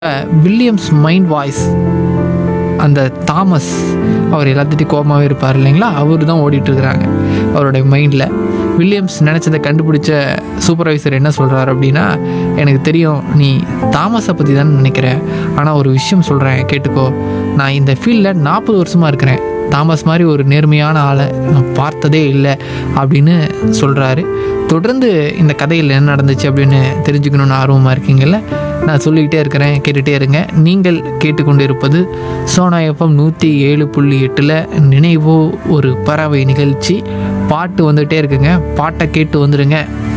Williams mind voice அந்த Thomas அவர் எல்லாத்திட்டையும் கோபமாகவே இருப்பார் இல்லைங்களா அவர் தான் ஓடிட்டுருக்குறாங்க அவருடைய மைண்டில் வில்லியம்ஸ் நினச்சதை கண்டுபிடிச்ச சூப்பர்வைசர் என்ன சொல்கிறார் அப்படின்னா எனக்கு தெரியும் நீ தாமஸை பற்றி தான் நினைக்கிற ஆனால் ஒரு விஷயம் சொல்கிறேன் கேட்டுக்கோ நான் இந்த ஃபீல்டில் நாற்பது வருஷமாக இருக்கிறேன் தாமஸ் மாதிரி ஒரு நேர்மையான ஆளை நான் பார்த்ததே இல்லை அப்படின்னு சொல்கிறாரு தொடர்ந்து இந்த கதையில் என்ன நடந்துச்சு அப்படின்னு தெரிஞ்சுக்கணுன்னு ஆர்வமாக இருக்கீங்கல்ல நான் சொல்லிக்கிட்டே இருக்கிறேன் கேட்டுகிட்டே இருங்க நீங்கள் கேட்டுக்கொண்டு இருப்பது சோனா எஃப்எம் நூற்றி ஏழு புள்ளி எட்டில் நினைவோ ஒரு பறவை நிகழ்ச்சி பாட்டு வந்துகிட்டே இருக்குங்க பாட்டை கேட்டு வந்துடுங்க